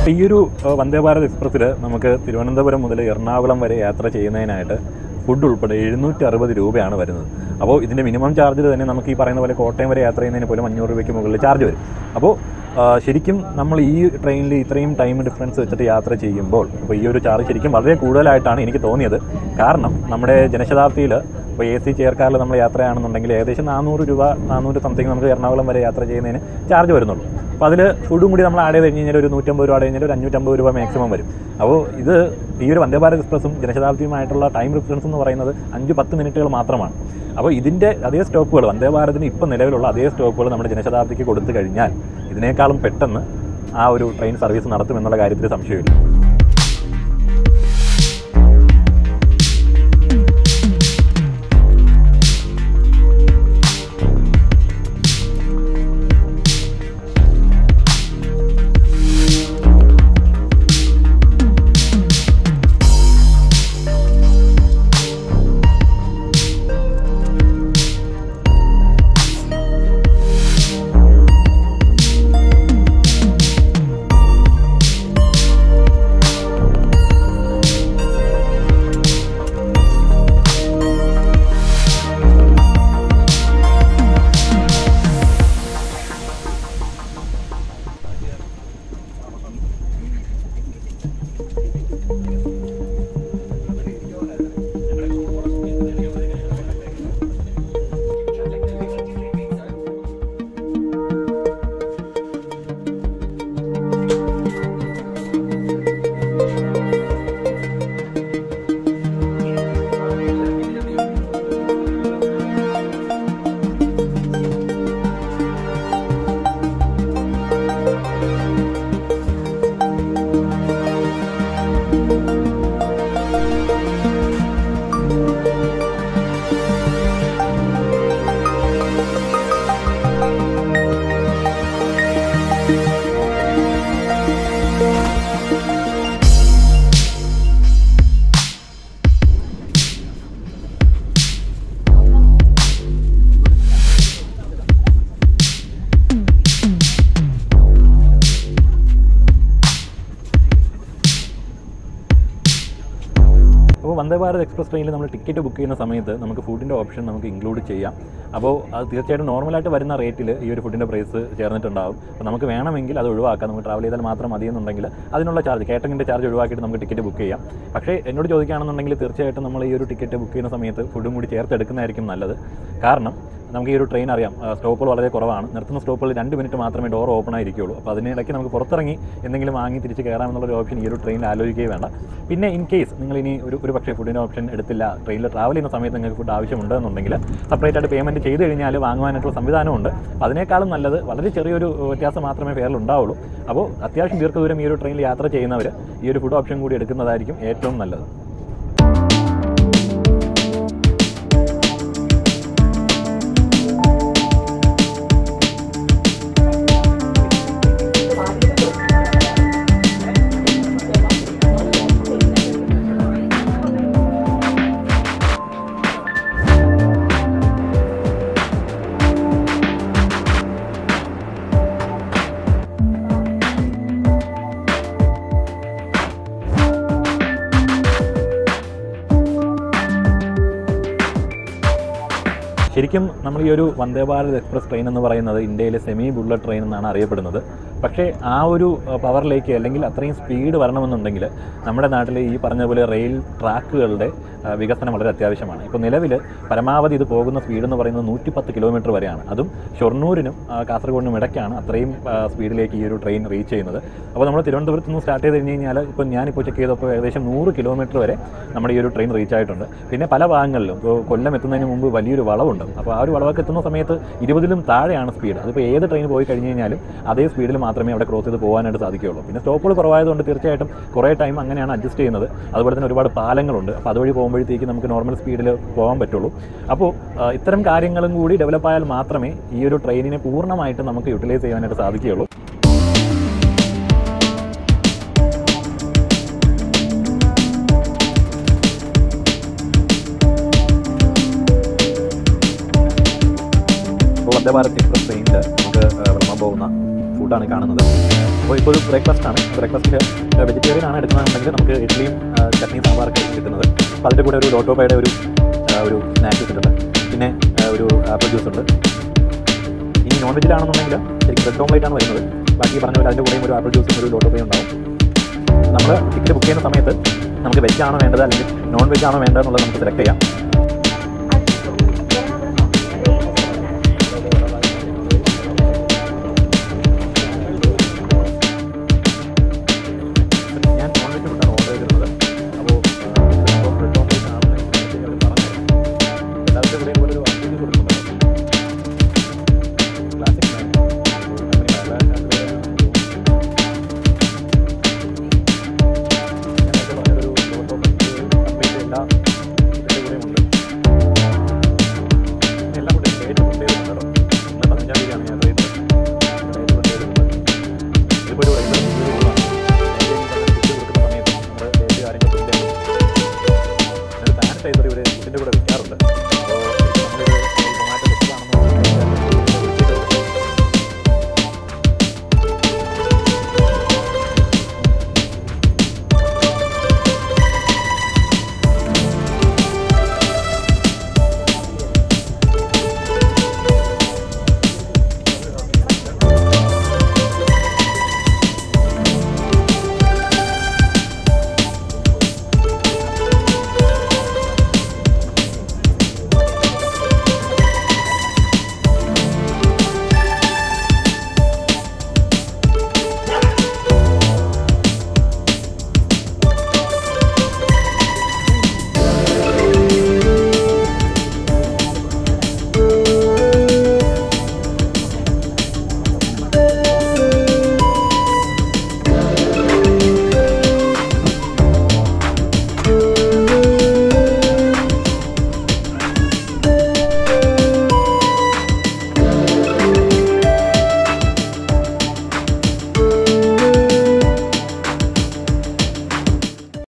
അപ്പോൾ ഈ ഒരു ഏഹ്, വന്ദേ ഭാരത് എക്സ്പ്രസ്സിൽ നമുക്ക് തിരുവനന്തപുരം മുതൽ എറണാകുളം വരെ യാത്ര ചെയ്യുന്നതിനായിട്ട് ഫുഡ് ഉൾപ്പെടെ എഴുന്നൂറ്റി അറുപത് രൂപയാണ് വരുന്നത് അപ്പോൾ ഇതിൻ്റെ മിനിമം ചാർജിൽ തന്നെ നമുക്ക് ഈ പറയുന്ന പോലെ കോട്ടയം വരെ യാത്ര ചെയ്യുന്നതിന് പോലും അഞ്ഞൂറ് രൂപയ്ക്ക് മുകളിൽ ചാർജ് വരും അപ്പോൾ ആ, ശരിക്കും നമ്മൾ ഈ ട്രെയിനിൽ ഇത്രയും ടൈം ഡിഫറൻസ് വെച്ചിട്ട് യാത്ര ചെയ്യുമ്പോൾ അപ്പോൾ ഈ ഒരു ചാർജ് ശരിക്കും വളരെ കൂടുതലായിട്ടാണ് എനിക്ക് തോന്നിയത് കാരണം നമ്മുടെ ജനശതാബ്ദിയിൽ ഇപ്പോൾ എ സി ചെയർക്കാറിൽ നമ്മൾ യാത്രയാണെന്നുണ്ടെങ്കിൽ ഏകദേശം നാനൂറ് രൂപ നാനൂറ് സംതിങ് നമുക്ക് എറണാകുളം വരെ യാത്ര ചെയ്യുന്നതിന് ചാർജ് വരുന്നുള്ളൂ അപ്പോൾ അതിൽ ഫുഡും കൂടി നമ്മൾ ആഡ് ചെയ്ത് കഴിഞ്ഞ് കഴിഞ്ഞാൽ ഒരു നൂറ്റമ്പത് രൂപ ആഡ് കഴിഞ്ഞാൽ ഒരു അഞ്ഞൂറ്റമ്പത് രൂപ മാക്സിമം വരും അപ്പോൾ ഇത് ഈ ഒരു വന്ദേ ഭാരത് എക്സ്പ്രസും ജനശതാബ്ദിയുമായിട്ടുള്ള ടൈം ഡിഫറൻസ് എന്ന് പറയുന്നത് അഞ്ച് പത്ത് മിനിറ്റുകൾ മാത്രമാണ് അപ്പോൾ ഇതിൻ്റെ അതേ സ്റ്റോപ്പുകൾ വന്ദേ ഭാരതിന് ഇപ്പം നിലവിലുള്ള അതേ സ്റ്റോപ്പുകൾ നമ്മുടെ ജനശതാബ്ദിക്ക് കൊടുത്തു കഴിഞ്ഞാൽ ഇതിനേക്കാളും പെട്ടെന്ന് ആ ഒരു ട്രെയിൻ സർവീസ് നടത്തുമെന്നുള്ള കാര്യത്തിൽ സംശയമില്ല അപ്പോൾ വന്ദേ ഭാരത് എക്സ്പ്രസ് ട്രെയിനിൽ നമ്മൾ ടിക്കറ്റ് ബുക്ക് ചെയ്യുന്ന സമയത്ത് നമുക്ക് ഫുഡിൻ്റെ ഓപ്ഷൻ നമുക്ക് ഇൻക്ലൂഡ് ചെയ്യാം അപ്പോൾ അത് തീർച്ചയായിട്ടും നോർമലായിട്ട് വരുന്ന റേറ്റിൽ ഈ ഒരു ഫുഡിൻ്റെ പ്രൈസ് ചേർന്നിട്ടുണ്ടാവും അപ്പോൾ നമുക്ക് വേണമെങ്കിൽ അത് ഒഴിവാക്കാം നമുക്ക് ട്രാവൽ ചെയ്താൽ മാത്രം മതി എന്നുണ്ടെങ്കിൽ അതിനുള്ള ചാർജ് കേട്ടറിങ്ങിൻ്റെ ചാർജ് ഒഴിവാക്കിയിട്ട് നമുക്ക് ടിക്കറ്റ് ബുക്ക് ചെയ്യാം പക്ഷേ എന്നോട് ചോദിക്കുകയാണെന്നുണ്ടെങ്കിൽ തീർച്ചയായിട്ടും നമ്മൾ ഈ ഒരു ടിക്കറ്റ് ബുക്ക് ചെയ്യുന്ന സമയത്ത് ഫുഡും കൂടി ചേർത്തെടുക്കുന്നതായിരിക്കും നല്ലത് കാരണം നമുക്ക് ഈ ഒരു ട്രെയിൻ അറിയാം ആ, സ്റ്റോപ്പുകൾ വളരെ കുറവാണ് നിർത്തുന്ന സ്റ്റോപ്പുകളിൽ രണ്ട് മിനിറ്റ് മാത്രമേ ഡോർ ഓപ്പൺ ആയിരിക്കുള്ളൂ അപ്പോൾ അതിനിടയ്ക്ക് നമുക്ക് പുറത്തിറങ്ങി എന്തെങ്കിലും വാങ്ങി തിരിച്ച് കയറാമെന്നുള്ള ഒരു ഓപ്ഷൻ ഈ ഒരു ട്രെയിനിൽ ആലോചിക്കുകയും വേണ്ട പിന്നെ ഇൻ കേസ് നിങ്ങൾ ഇനി ഒരു ഒരു പക്ഷേ ഫുഡിൻ്റെ ഓപ്ഷൻ എടുത്തില്ല ട്രെയിനിൽ ട്രാവൽ ചെയ്യുന്ന സമയത്ത് നിങ്ങൾക്ക് ഫുഡ് ആവശ്യമുണ്ടെന്നുണ്ടെങ്കിൽ സെപ്പറേറ്റ് ആയിട്ട് പേയ്മെൻറ്റ് ചെയ്ത് കഴിഞ്ഞാൽ വാങ്ങുവാനായിട്ടുള്ള സംവിധാനമുണ്ട് അപ്പോൾ അതിനേക്കാളും നല്ലത് വളരെ ചെറിയൊരു വ്യത്യാസം മാത്രമേ ഫെയറിൽ ഉണ്ടാവുള്ളൂ അപ്പോൾ അത്യാവശ്യം ദീർഘദൂരം ഈ ഒരു ട്രെയിനിൽ യാത്ര ചെയ്യുന്നവർ ഈ ഒരു ഫുഡ് ഓപ്ഷൻ കൂടി എടുക്കുന്നതായിരിക്കും ഏറ്റവും നല്ലത് ശരിക്കും നമ്മൾ ഈ ഒരു വന്ദേ ഭാരത് എക്സ്പ്രസ് ട്രെയിൻ എന്ന് പറയുന്നത് ഇന്ത്യയിലെ സെമി ബുള്ളറ്റ് ട്രെയിൻ എന്നാണ് അറിയപ്പെടുന്നത് പക്ഷേ ആ ഒരു അഹ്, പവറിലേക്ക് അല്ലെങ്കിൽ അത്രയും സ്പീഡ് വരണമെന്നുണ്ടെങ്കിൽ നമ്മുടെ നാട്ടിൽ ഈ പറഞ്ഞ പോലെ റെയിൽ ട്രാക്കുകളുടെ അഹ്, വികസനം വളരെ അത്യാവശ്യമാണ് ഇപ്പോൾ നിലവിൽ പരമാവധി ഇത് പോകുന്ന സ്പീഡ് എന്ന് പറയുന്നത് നൂറ്റിപ്പത്ത് കിലോമീറ്റർ വരെയാണ് അതും ഷൊർണൂരിനും ആ, കാസർഗോഡിനും ഇടയ്ക്കാണ് അത്രയും ആ, സ്പീഡിലേക്ക് ഈ ഒരു ട്രെയിൻ റീച്ച് ചെയ്യുന്നത് അപ്പോൾ നമ്മൾ തിരുവനന്തപുരത്ത് നിന്ന് സ്റ്റാർട്ട് ചെയ്ത് കഴിഞ്ഞ് കഴിഞ്ഞാൽ ഇപ്പോൾ ഞാനിപ്പോൾ ചെക്ക് ചെയ്തപ്പോൾ ഏകദേശം നൂറ് കിലോമീറ്റർ വരെ നമ്മുടെ ഈ ഒരു ട്രെയിൻ റീച്ച് ആയിട്ടുണ്ട് പിന്നെ പല ഭാഗങ്ങളിലും ഇപ്പോൾ കൊല്ലം എത്തുന്നതിന് മുമ്പ് വലിയൊരു വളവുണ്ട് അപ്പോൾ ആ ഒരു വളവൊക്കെ എത്തുന്ന സമയത്ത് ഇരുപതിലും താഴെയാണ് സ്പീഡ് അതിപ്പോൾ ഏത് ട്രെയിൻ പോയി കഴിഞ്ഞ് കഴിഞ്ഞാലും അതേ സ്പീഡിൽ മാത്രമേ അവിടെ ക്രോസ് ചെയ്ത് പോകാനായിട്ട് സാധിക്കുകയുള്ളൂ പിന്നെ സ്റ്റോപ്പുകൾ കുറവായതുകൊണ്ട് തീർച്ചയായിട്ടും കുറേ ടൈം അങ്ങനെയാണ് അഡ്ജസ്റ്റ് ചെയ്യുന്നത് അതുപോലെ തന്നെ ഒരുപാട് പാലങ്ങളുണ്ട് അപ്പോൾ അതുവഴി പോകുമ്പോഴത്തേക്ക് നമുക്ക് നോർമൽ സ്പീഡിൽ പോകാൻ പറ്റുള്ളൂ അപ്പോൾ ആ, ഇത്തരം കാര്യങ്ങളും കൂടി ഡെവലപ്പ് ആയാൽ മാത്രമേ ഈ ഒരു ട്രെയിനിനെ പൂർണ്ണമായിട്ട് നമുക്ക് യൂട്ടിലൈസ് ചെയ്യാനായിട്ട് സാധിക്കുകയുള്ളൂ ഇപ്പോൾ വന്ദേ ഭാരത് എക്സ്പ്രസ് ട്രെയിനിൽ നമുക്ക് ആ, വിളമ്പാൻ പോകുന്ന ഫുഡാണ് കാണുന്നത് അപ്പോൾ ഇപ്പോൾ ഒരു ബ്രേക്ക്ഫാസ്റ്റ് ആണ് ബ്രേക്ക്ഫാസ്റ്റിൽ വെജിറ്റേറിയൻ ആണ് എടുക്കുന്നതെന്നുണ്ടെങ്കിൽ നമുക്ക് ഇഡ്ഡലിയും ആ, ചട്നിയും സാമ്പാറൊക്കെ ആയിരിക്കും കിട്ടുന്നത് അപ്പോൾ അതിൻ്റെ കൂടെ ഒരു ലോട്ടോപ്പയുടെ ഒരു ആ, ഒരു സ്നാക്സ് ഇട്ടിട്ടുണ്ട് പിന്നെ ആ, ഒരു ആപ്പിൾ ജ്യൂസ് ഉണ്ട് ഇനി നോൺ വെജിലാണെന്നുണ്ടെങ്കിൽ ശരിക്കും ബ്രെഡ് ഓംലേറ്റ് ആണ് വരുന്നത് ബാക്കി പറഞ്ഞ പോലെ അതിൻ്റെ കൂടെയും ഒരു ആപ്പിൾ ജ്യൂസും ഒരു ലോട്ടോപ്പയും ഉണ്ടാവും നമ്മൾ ടിക്കറ്റ് ബുക്ക് ചെയ്യുന്ന സമയത്ത് നമുക്ക് വെജ് ആണോ വേണ്ടത് അല്ലെങ്കിൽ നോൺ വെജ് ആണോ വേണ്ടത് എന്നുള്ളത് നമുക്ക് സെലക്ട് ചെയ്യാം